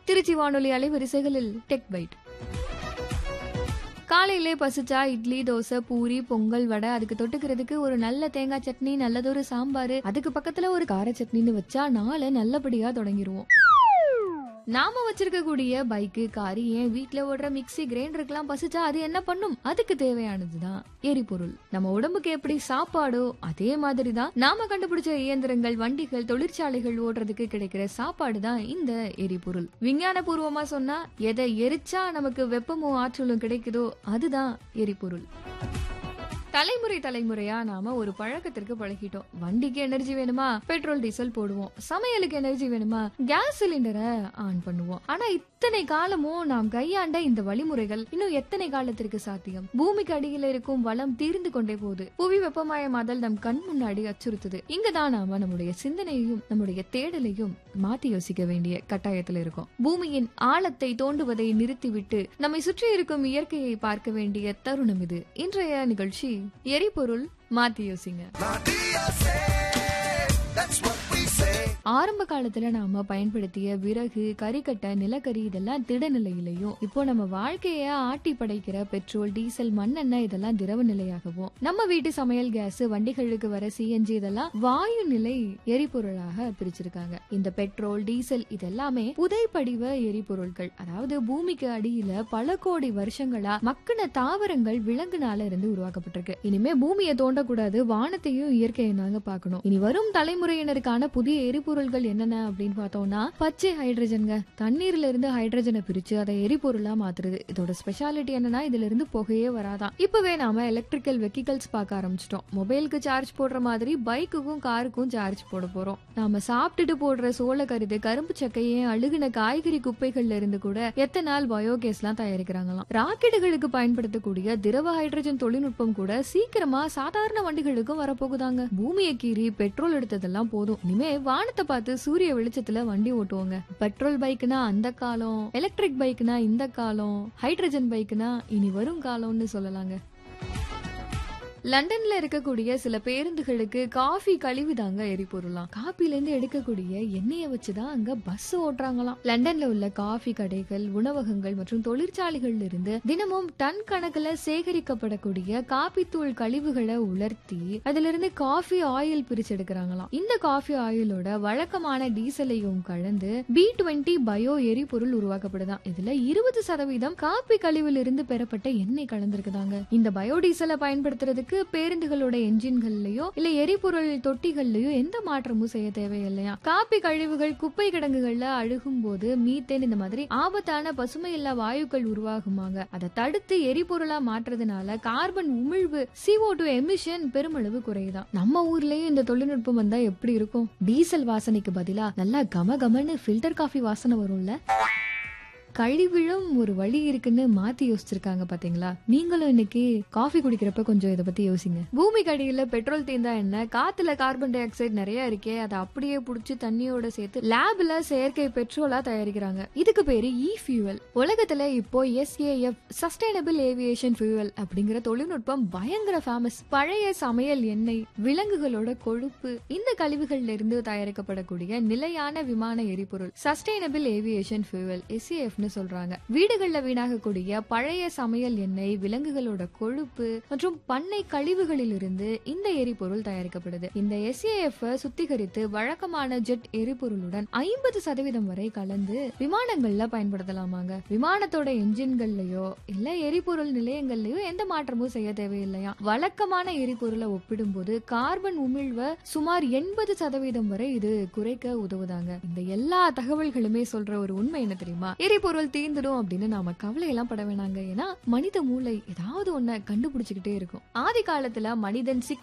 திருச்சி வானொலி அலைவரிசைகளில் tech byte காலையிலே பசிச்சா இட்லி தோசை பூரி பொங்கல் வடை அதுக்கு தொட்டுக்கிறதுக்கு ஒரு நல்ல தேங்காய் சட்னி நல்லதொரு சாம்பார் அதுக்கு பக்கத்துல ஒரு கார சட்னின்னு வச்சா நாளை நல்லபடியா தொடங்கிருவோம் நாம வச்சிருக்கக்கூடிய பைக்கு காரு ஏன் வீட்ல ஓடுற மிக்ஸி கிரைண்டருக்கெல்லாம் பசிச்சா அது என்ன பண்ணும் அதுக்கு தேவையானதுதான் எரிபொருள் நம்ம உடம்புக்கு எப்படி சாப்பாடோ அதே மாதிரி தான் நாம கண்டுபிடிச்ச இயந்திரங்கள் வண்டிகள் தொழிற்சாலைகள் ஓடுறதுக்கு கிடைக்கிற சாப்பாடு தான் இந்த எரிபொருள் விஞ்ஞான பூர்வமா சொன்னா எதை எரிச்சா நமக்கு வெப்பமும் ஆற்றலும் கிடைக்குதோ அதுதான் எரிபொருள் தலைமுறை தலைமுறையா நாம ஒரு பழக்கத்திற்கு பழகிட்டோம் வண்டிக்கு எனர்ஜி வேணுமா பெட்ரோல் டீசல் போடுவோம் சமையலுக்கு எனர்ஜி வேணுமா கேஸ் சிலிண்டரை ஆன் பண்ணுவோம் ஆனா இத்தனை காலமும் நாம் கையாண்ட இந்த வழிமுறைகள் இன்னும் எத்தனை காலத்திற்கு சாத்தியம் பூமிக்கு அடியில் இருக்கும் வளம் தீர்ந்து கொண்டே போகுது புவி வெப்பமயமாதல் நம் கண் முன்னாடி அச்சுறுத்துது இங்கதான் நாம நம்முடைய சிந்தனையையும் நம்முடைய தேடலையும் மாத்தி யோசிக்க வேண்டிய கட்டாயத்துல இருக்கோம் பூமியின் ஆழத்தை தோண்டுவதை நிறுத்திவிட்டு நம்மை சுற்றி இருக்கும் இயற்கையை பார்க்க வேண்டிய தருணம் இது இன்றைய நிகழ்ச்சி எரிபொருள் மாத்தி யோசிங்க ஆரம்ப காலத்துல நாம பயன்படுத்திய விறகு கறிக்கட்டை நிலக்கரி இதெல்லாம் திட நிலையிலையும் இப்போ நம்ம வாழ்க்கைய ஆட்டி படைக்கிற பெட்ரோல் டீசல் மண்ணெண்ணெய் இதெல்லாம் திரவ நிலையாகவும் நம்ம வீட்டு சமையல் கேஸ் வண்டிகளுக்கு வர சிஎன்ஜி இதெல்லாம் வாயு நிலை எரிபொருளாக பிரிச்சிருக்காங்க இந்த பெட்ரோல் டீசல் இதெல்லாமே புதைப்படிவ எரிபொருட்கள் அதாவது பூமிக்கு அடியில பல கோடி வருஷங்களா மக்கின தாவரங்கள் விலங்குனால இருந்து உருவாக்கப்பட்டிருக்கு இனிமே பூமியை தோண்டக்கூடாது வானத்தையும் இயற்கையை நாங்க பார்க்கணும் இனி வரும் தலைமுறையினருக்கான புதிய எரிபொருள்கள் என்னென்ன அப்படின்னு பார்த்தோம்னா பச்சை ஹைட்ரஜன்ங்க தண்ணீர்ல இருந்து ஹைட்ரஜனை பிரிச்சு அதை எரிபொருளா மாத்துறது இதோட ஸ்பெஷாலிட்டி என்னன்னா இதுல இருந்து புகையே வராதான் இப்பவே நாம எலக்ட்ரிக்கல் வெஹிக்கல்ஸ் பார்க்க ஆரம்பிச்சிட்டோம் மொபைலுக்கு சார்ஜ் போடுற மாதிரி பைக்குக்கும் காருக்கும் சார்ஜ் போட போறோம் நாம சாப்பிட்டுட்டு போடுற சோளக்கருது கரும்பு சக்கையே அழுகுன காய்கறி குப்பைகள்ல இருந்து கூட எத்தனால் பயோகேஸ் எல்லாம் தயாரிக்கிறாங்களாம் ராக்கெட்டுகளுக்கு பயன்படுத்தக்கூடிய திரவ ஹைட்ரஜன் தொழில்நுட்பம் கூட சீக்கிரமா சாதாரண வண்டிகளுக்கும் வரப்போகுதாங்க பூமியை கீறி பெட்ரோல் எடுத்ததெல்லாம் போதும் இனிமே வானத்தை பார்த்து சூரிய வெளிச்சத்துல வண்டி ஓட்டுவோங்க பெட்ரோல் பைக்னா அந்த காலம் எலக்ட்ரிக் பைக்னா இந்த காலம் ஹைட்ரஜன் பைக்னா இனி வரும் காலம்னு சொல்லலாங்க லண்டன்ல இருக்கக்கூடிய சில பேருந்துகளுக்கு காஃபி கழிவு தாங்க எரிபொருளாம் காப்பில இருந்து எடுக்கக்கூடிய எண்ணெயை வச்சுதான் அங்க பஸ் ஓட்டுறாங்களாம் லண்டன்ல உள்ள காஃபி கடைகள் உணவகங்கள் மற்றும் தொழிற்சாலைகள்ல இருந்து தினமும் டன் கணக்குல சேகரிக்கப்படக்கூடிய காபி தூள் கழிவுகளை உலர்த்தி அதுல இருந்து காஃபி ஆயில் பிரிச்சு எடுக்கிறாங்களாம் இந்த காஃபி ஆயிலோட வழக்கமான டீசலையும் கலந்து பி டுவெண்ட்டி பயோ எரிபொருள் உருவாக்கப்படுதாம் இதுல இருபது சதவீதம் காப்பி கழிவுல இருந்து பெறப்பட்ட எண்ணெய் கலந்திருக்குதாங்க இந்த பயோடீசலை பயன்படுத்துறதுக்கு பேருந்துகளோட என்ஜின்கள்லயோ இல்ல எரிபொருள் தொட்டிகள்லயோ எந்த மாற்றமும் செய்ய தேவையில்லையா காப்பி கழிவுகள் குப்பை கிடங்குகள்ல அழுகும் போது மீத்தேன் இந்த மாதிரி ஆபத்தான பசுமையில்லா வாயுக்கள் உருவாகுமாங்க அதை தடுத்து எரிபொருளா மாற்றுறதுனால கார்பன் உமிழ்வு CO2 டூ எமிஷன் பெருமளவு குறையுதாம் நம்ம ஊர்லயும் இந்த தொழில்நுட்பம் வந்தா எப்படி இருக்கும் டீசல் வாசனைக்கு பதிலா நல்லா கம கமன்னு ஃபில்டர் காஃபி வாசனை வரும்ல கழிவிழும் ஒரு வழி இருக்குன்னு மாத்தி யோசிச்சிருக்காங்க பாத்தீங்களா நீங்களும் இன்னைக்கு காஃபி குடிக்கிறப்ப கொஞ்சம் இதை பத்தி யோசிங்க பூமிக்கு அடியில பெட்ரோல் தீந்தா என்ன காத்துல கார்பன் டை ஆக்சைடு நிறைய இருக்கே அதை அப்படியே புடிச்சு தண்ணியோட சேர்த்து லேப்ல செயற்கை பெட்ரோலா தயாரிக்கிறாங்க இதுக்கு பேரு இ ஃபியூவல் உலகத்துல இப்போ எஸ்ஏஎஃப் சஸ்டைனபிள் ஏவியேஷன் ஃபியூவல் அப்படிங்கிற தொழில்நுட்பம் பயங்கர ஃபேமஸ் பழைய சமையல் எண்ணெய் விலங்குகளோட கொழுப்பு இந்த கழிவுகள்ல இருந்து தயாரிக்கப்படக்கூடிய நிலையான விமான எரிபொருள் சஸ்டைனபிள் ஏவியேஷன் ஃபியூவல் எஸ்ஏஎஃப்னு சொல்றாங்க வீடுகள்ல வீணாகக்கூடிய பழைய சமையல் எண்ணெய் விலங்குகளோட கொழுப்பு மற்றும் பண்ணை கழிவுகளில் இருந்து இந்த எரிபொருள் தயாரிக்கப்படுது இந்த எஸ்ஏஎஃப் சுத்திகரித்து வழக்கமான ஜெட் எரிபொருளுடன் ஐம்பது சதவீதம் வரை கலந்து விமானங்கள்ல பயன்படுத்தலாமாங்க விமானத்தோட என்ஜின்கள்லயோ இல்ல எரிபொருள் நிலையங்கள்லயோ எந்த மாற்றமும் செய்ய தேவையில்லையா வழக்கமான எரிபொருளை ஒப்பிடும்போது கார்பன் உமிழ்வை சுமார் எண்பது சதவீதம் வரை இது குறைக்க உதவுதாங்க இந்த எல்லா தகவல்களுமே சொல்ற ஒரு உண்மை என்ன தெரியுமா எரிபொருள் தீர்ந்துடும் அப்படின்னு நாம கவலை எல்லாம் பட வேணாங்க ஏன்னா மனித மூளை ஏதாவது ஒன்ன கண்டுபிடிச்சுக்கிட்டே இருக்கும் ஆதி காலத்துல மனிதன் சிக்க